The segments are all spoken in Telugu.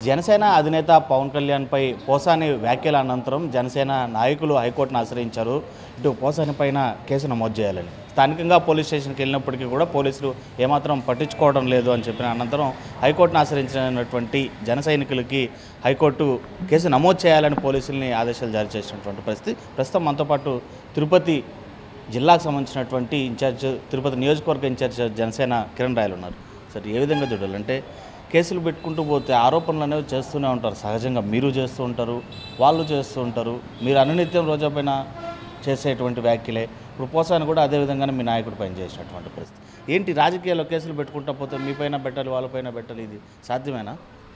జనసేన అధినేత పవన్ కళ్యాణ్పై పోసాని వ్యాఖ్యల అనంతరం జనసేన నాయకులు హైకోర్టును ఆశ్రయించారు ఇటు పోసాని పైన కేసు నమోదు చేయాలని స్థానికంగా పోలీస్ స్టేషన్కి వెళ్ళినప్పటికీ కూడా పోలీసులు ఏమాత్రం పట్టించుకోవడం లేదు అని చెప్పిన అనంతరం హైకోర్టును ఆశ్రయించినటువంటి జన సైనికులకి హైకోర్టు కేసు నమోదు చేయాలని పోలీసుల్ని ఆదేశాలు జారీ చేసినటువంటి పరిస్థితి ప్రస్తుతం మనతో పాటు తిరుపతి జిల్లాకు సంబంధించినటువంటి ఇన్ఛార్జ్ తిరుపతి నియోజకవర్గ ఇన్ఛార్జ్ జనసేన కిరణ్ రాయలు ఉన్నారు సరే ఏ విధంగా చూడాలంటే కేసులు పెట్టుకుంటూ పోతే ఆరోపణలు అనేవి చేస్తూనే ఉంటారు సహజంగా మీరు చేస్తూ ఉంటారు వాళ్ళు చేస్తూ ఉంటారు మీరు అనునిత్యం రోజా పైన చేసేటువంటి వ్యాఖ్యలే ఇప్పుడు పోసాని కూడా అదే విధంగానే మీ నాయకుడి పైన చేసినటువంటి పరిస్థితి ఏంటి రాజకీయాల్లో కేసులు పెట్టుకుంటా పోతే మీ పైన పెట్టాలి వాళ్ళపైన పెట్టాలి ఇది సాధ్యమేనా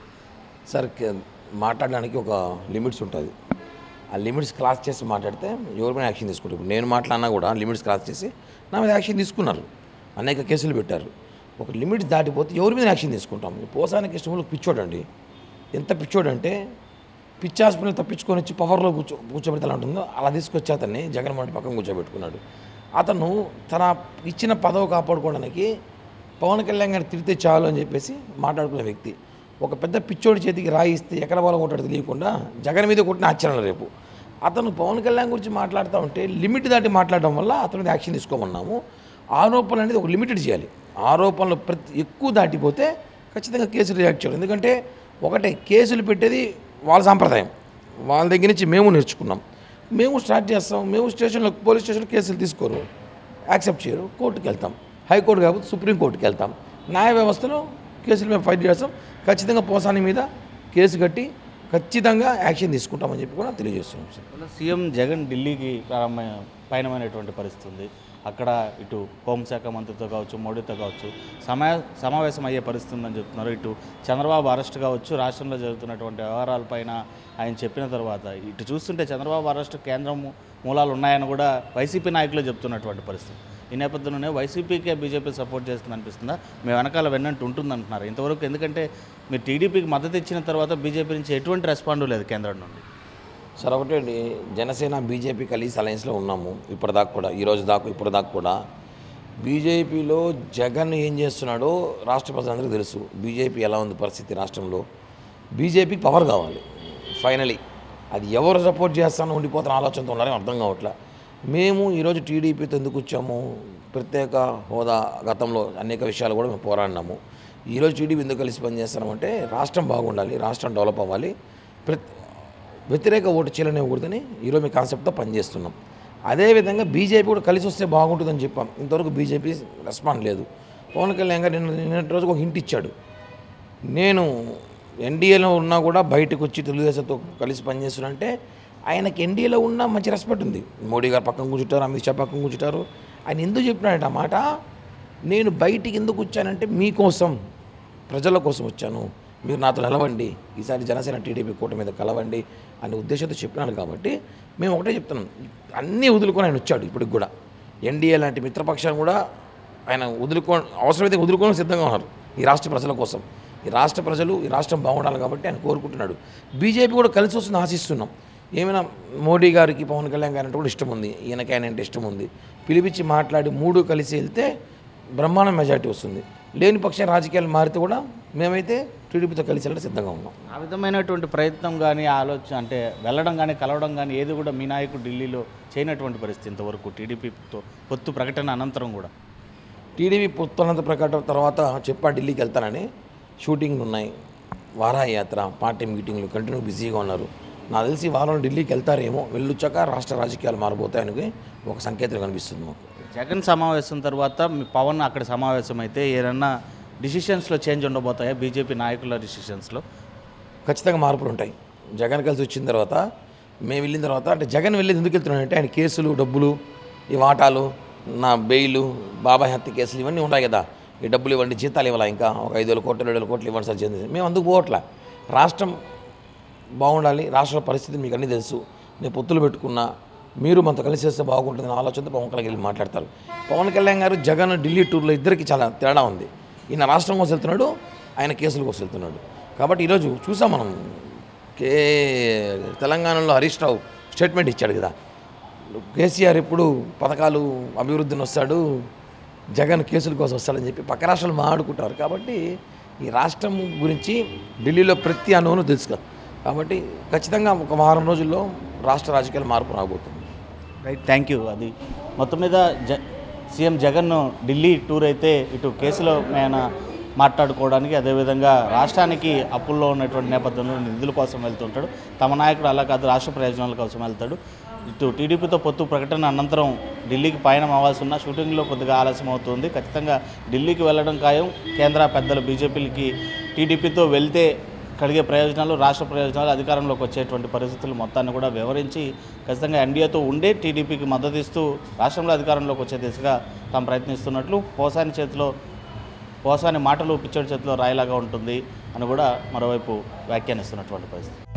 సార్ కే- మాట్లాడడానికి ఒక లిమిట్స్ ఉంటుంది ఆ లిమిట్స్ క్రాస్ చేసి మాట్లాడితే ఎవరి మీద యాక్షన్ తీసుకుంటారు ఇప్పుడు నేను మాట్లాడినా కూడా లిమిట్స్ క్రాస్ చేసి నా మీద యాక్షన్ తీసుకున్నారు అనేక కేసులు పెట్టారు ఒక లిమిట్స్ దాటిపోతే ఎవరి మీద యాక్షన్ తీసుకుంటాం పోసానికి ఇష్టంలో పిచ్చోడండి ఎంత పిచ్చోడంటే పిచ్చి హాస్పిటల్ తప్పించుకొని వచ్చి పవర్లో కూర్చో కూర్చోబెడతా ఉంటుందో అలా తీసుకొచ్చి అతన్ని జగన్మోహన్ పక్కన కూర్చోబెట్టుకున్నాడు అతను తన ఇచ్చిన పదవి కాపాడుకోవడానికి పవన్ కళ్యాణ్ గారిని తిడితే చాలు అని చెప్పేసి మాట్లాడుకునే వ్యక్తి ఒక పెద్ద పిచ్చోడి చేతికి రాయి ఇస్తే ఎక్కడ వాళ్ళ కొట్టాడు తెలియకుండా జగన్ మీద కొట్టిన ఆశ్చర్యం రేపు అతను పవన్ కళ్యాణ్ గురించి మాట్లాడుతూ ఉంటే లిమిట్ దాటి మాట్లాడడం వల్ల అతని మీద యాక్షన్ తీసుకోమన్నాము ఆరోపణలు అనేది ఒక లిమిటెడ్ చేయాలి ఆరోపణలు ప్రతి ఎక్కువ దాటిపోతే ఖచ్చితంగా కేసులు రియాక్ట్ చేయాలి ఎందుకంటే ఒకటే కేసులు పెట్టేది వాళ్ళ సాంప్రదాయం వాళ్ళ దగ్గర నుంచి మేము నేర్చుకున్నాం మేము స్టార్ట్ చేస్తాం మేము స్టేషన్లో పోలీస్ స్టేషన్లో కేసులు తీసుకోరు యాక్సెప్ట్ చేయరు కోర్టుకి వెళ్తాం హైకోర్టు కాకపోతే సుప్రీంకోర్టుకి వెళ్తాం న్యాయ వ్యవస్థలో కేసులు మేము ఫైట్ చేస్తాం ఖచ్చితంగా పోసాని మీద కేసు కట్టి ఖచ్చితంగా యాక్షన్ తీసుకుంటామని చెప్పి కూడా తెలియజేస్తున్నాం సార్ ఇవాళ సీఎం జగన్ ఢిల్లీకి ప్రారంభ పయనమైనటువంటి పరిస్థితి ఉంది అక్కడ ఇటు హోంశాఖ మంత్రితో కావచ్చు మోడీతో కావచ్చు సమా సమావేశం అయ్యే పరిస్థితి ఉందని చెప్తున్నారు ఇటు చంద్రబాబు అరెస్ట్ కావచ్చు రాష్ట్రంలో జరుగుతున్నటువంటి వ్యవహారాలపైన ఆయన చెప్పిన తర్వాత ఇటు చూస్తుంటే చంద్రబాబు అరెస్ట్ కేంద్రం మూలాలు ఉన్నాయని కూడా వైసీపీ నాయకులు చెప్తున్నటువంటి పరిస్థితి ఈ నేపథ్యంలోనే వైసీపీకే బీజేపీ సపోర్ట్ చేస్తుంది అనిపిస్తుందా మీ వెనకాల వెన్నంటూ ఉంటుందంటున్నారు ఇంతవరకు ఎందుకంటే మీరు టీడీపీకి మద్దతు ఇచ్చిన తర్వాత బీజేపీ నుంచి ఎటువంటి రెస్పాండ్ లేదు కేంద్రం నుండి సార్ ఒకటే అండి జనసేన బీజేపీ కలిసి అలయన్స్లో ఉన్నాము ఇప్పటిదాకా కూడా ఈ రోజు దాకా ఇప్పటిదాకా కూడా బీజేపీలో జగన్ ఏం చేస్తున్నాడో రాష్ట్ర ప్రజలందరికీ తెలుసు బీజేపీ ఎలా ఉంది పరిస్థితి రాష్ట్రంలో బీజేపీకి పవర్ కావాలి ఫైనలీ అది ఎవరు సపోర్ట్ చేస్తానో ఉండిపోతున్న ఆలోచనతో ఉన్నారో అర్థం కావట్లే మేము ఈరోజు టీడీపీతో ఎందుకు వచ్చాము ప్రత్యేక హోదా గతంలో అనేక విషయాలు కూడా మేము పోరాడినాము ఈరోజు టీడీపీ ఎందుకు కలిసి పనిచేస్తున్నామంటే రాష్ట్రం బాగుండాలి రాష్ట్రం డెవలప్ అవ్వాలి ప్రతి వ్యతిరేక ఓటు చేయలేనివ్వకూడదని ఈరోజు మీ కాన్సెప్ట్తో పనిచేస్తున్నాం అదేవిధంగా బీజేపీ కూడా కలిసి వస్తే బాగుంటుందని చెప్పాం ఇంతవరకు బీజేపీ రెస్పాండ్ లేదు పవన్ కళ్యాణ్ గారు నిన్న నిన్నటి రోజు ఒక హింట్ ఇచ్చాడు నేను ఎన్డీఏలో ఉన్నా కూడా బయటకు వచ్చి తెలుగుదేశంతో కలిసి పనిచేస్తున్నానంటే ఆయనకి ఎన్డీఏలో ఉన్న మంచి రెస్పెక్ట్ ఉంది మోడీ గారు పక్కన కూర్చుంటారు అమిత్ షా పక్కన కూర్చుంటారు ఆయన ఎందుకు చెప్పినాడంటే ఆ మాట నేను బయటికి ఎందుకు వచ్చానంటే మీకోసం ప్రజల కోసం వచ్చాను మీరు నాతో నిలవండి ఈసారి జనసేన టీడీపీ కూట మీద కలవండి అనే ఉద్దేశంతో చెప్పినాడు కాబట్టి మేము ఒకటే చెప్తున్నాం అన్నీ వదులుకొని ఆయన వచ్చాడు ఇప్పటికి కూడా ఎన్డీఏ లాంటి మిత్రపక్షాన్ని కూడా ఆయన వదులుకో అవసరమైతే వదులుకోవడం సిద్ధంగా ఉన్నారు ఈ రాష్ట్ర ప్రజల కోసం ఈ రాష్ట్ర ప్రజలు ఈ రాష్ట్రం బాగుండాలి కాబట్టి ఆయన కోరుకుంటున్నాడు బీజేపీ కూడా కలిసి వస్తుంది ఆశిస్తున్నాం ఏమైనా మోడీ గారికి పవన్ కళ్యాణ్ గారి అంటే కూడా ఇష్టం ఉంది ఈయనకి ఆయన అంటే ఇష్టం ఉంది పిలిపించి మాట్లాడి మూడు కలిసి వెళ్తే బ్రహ్మాండ మెజార్టీ వస్తుంది లేని పక్షం రాజకీయాలు మారితే కూడా మేమైతే టీడీపీతో కలిసి వెళ్ళడం సిద్ధంగా ఉన్నాం ఆ విధమైనటువంటి ప్రయత్నం కానీ ఆలోచన అంటే వెళ్ళడం కానీ కలవడం కానీ ఏది కూడా మీ నాయకుడు ఢిల్లీలో చేయనటువంటి పరిస్థితి ఇంతవరకు టీడీపీతో పొత్తు ప్రకటన అనంతరం కూడా టీడీపీ పుత్తనంత ప్రకటన తర్వాత చెప్పా ఢిల్లీకి వెళ్తానని షూటింగ్లు ఉన్నాయి వారాహి యాత్ర పార్ట్ టైం మీటింగ్లు కంటిన్యూ బిజీగా ఉన్నారు నాకు తెలిసి ఈ వారంలో ఢిల్లీకి వెళ్తారేమో వెళ్ళొచ్చాక రాష్ట్ర రాజకీయాలు మారిపోతాయని ఒక సంకేతం కనిపిస్తుంది మాకు జగన్ సమావేశం తర్వాత మీ పవన్ అక్కడ సమావేశం అయితే ఏదన్నా డిసిషన్స్లో చేంజ్ ఉండబోతాయా బీజేపీ నాయకుల డిసిషన్స్లో ఖచ్చితంగా మార్పులు ఉంటాయి జగన్ కలిసి వచ్చిన తర్వాత మేము వెళ్ళిన తర్వాత అంటే జగన్ వెళ్ళేది ఎందుకు వెళ్తున్నాడంటే ఆయన కేసులు డబ్బులు ఈ వాటాలు నా బెయిలు బాబాయ్ హత్య కేసులు ఇవన్నీ ఉంటాయి కదా ఈ డబ్బులు ఇవ్వండి జీతాలు ఇవ్వాలా ఇంకా ఒక ఐదు వేల కోట్లు ఏడు వేల కోట్లు ఇవ్వండి సార్ చెంది మేము అందుకు పోవట్లే రాష్ట్రం బాగుండాలి రాష్ట్ర పరిస్థితి మీకు అన్నీ తెలుసు నేను పొత్తులు పెట్టుకున్నా మీరు మనతో కలిసి చేస్తే బాగుంటుందని ఆలోచనతో పవన్ కళ్యాణ్ వెళ్ళి మాట్లాడతారు పవన్ కళ్యాణ్ గారు జగన్ ఢిల్లీ టూర్లో ఇద్దరికి చాలా తేడా ఉంది ఈయన రాష్ట్రం కోసం వెళ్తున్నాడు ఆయన కేసుల కోసం వెళ్తున్నాడు కాబట్టి ఈరోజు చూసాం మనం కే తెలంగాణలో హరీష్ రావు స్టేట్మెంట్ ఇచ్చాడు కదా కేసీఆర్ ఎప్పుడు పథకాలు అభివృద్ధిని వస్తాడు జగన్ కేసుల కోసం వస్తాడని చెప్పి పక్క రాష్ట్రాలు మాట్లాడుకుంటారు కాబట్టి ఈ రాష్ట్రం గురించి ఢిల్లీలో ప్రతి అణువును తెలుసు కాబట్టి ఖచ్చితంగా ఒక వారం రోజుల్లో రాష్ట్ర రాజకీయాలు మార్పు రాబోతుంది రైట్ థ్యాంక్ యూ అది మొత్తం మీద జ సీఎం జగన్ ఢిల్లీ టూర్ అయితే ఇటు కేసులో ఆయన మాట్లాడుకోవడానికి అదేవిధంగా రాష్ట్రానికి అప్పుల్లో ఉన్నటువంటి నేపథ్యంలో నిధుల కోసం వెళ్తుంటాడు తమ నాయకుడు అలా కాదు రాష్ట్ర ప్రయోజనాల కోసం వెళ్తాడు ఇటు టీడీపీతో పొత్తు ప్రకటన అనంతరం ఢిల్లీకి పయనం అవ్వాల్సి ఉన్న షూటింగ్లో కొద్దిగా ఆలస్యం అవుతుంది ఖచ్చితంగా ఢిల్లీకి వెళ్ళడం ఖాయం కేంద్ర పెద్దలు బీజేపీలకి టీడీపీతో వెళ్తే కలిగే ప్రయోజనాలు రాష్ట్ర ప్రయోజనాలు అధికారంలోకి వచ్చేటువంటి పరిస్థితులు మొత్తాన్ని కూడా వివరించి ఖచ్చితంగా ఎన్డీఏతో ఉండే టీడీపీకి మద్దతు ఇస్తూ రాష్ట్రంలో అధికారంలోకి వచ్చే దిశగా తాము ప్రయత్నిస్తున్నట్లు పోసాని చేతిలో పోసాని మాటలు పిచ్చోడి చేతిలో రాయిలాగా ఉంటుంది అని కూడా మరోవైపు వ్యాఖ్యానిస్తున్నటువంటి పరిస్థితి